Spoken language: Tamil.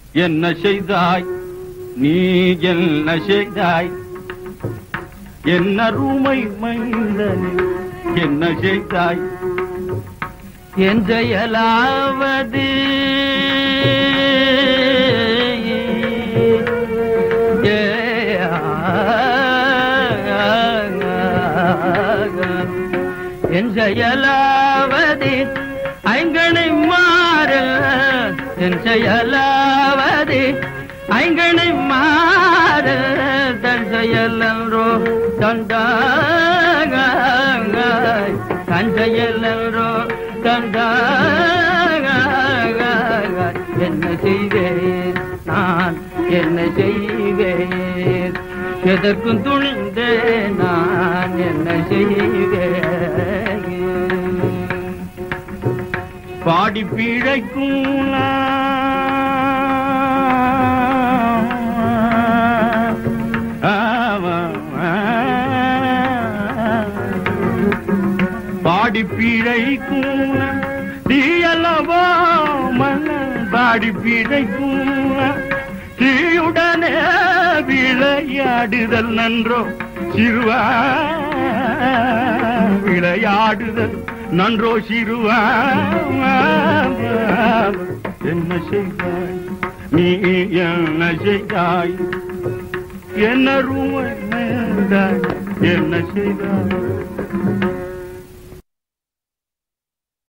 என்ன செய்தாய் நீ என்ன செய்தாய் என்ன ரூமை மைந்தனே என்ன செய்தாய் என் செயலாவது என் செயலாவது ஐங்கனை மாற என் செயலாவது ஐங்கனை மாற தன் செயலன்றோ தண்டாய் தன் செயலன்றோ தண்டாய் என்ன செய்வேன் நான் என்ன செய்வேன் எதற்கும் துணிந்தேன் நான் என்ன செய்வேன் பாடி பிழைக்கும் பாடி பிழைக்கும் தீயல்லவோ மன்னன் பாடி பிழைக்கும் தீயுடனே விளையாடுதல் நன்றோ சிறுவா விளையாடுதல் நன்றோ சிறுவா என்ன செய்தாய் நீ என்ன செய்தாய் என்ன ரூமை என்ன செய்தாய்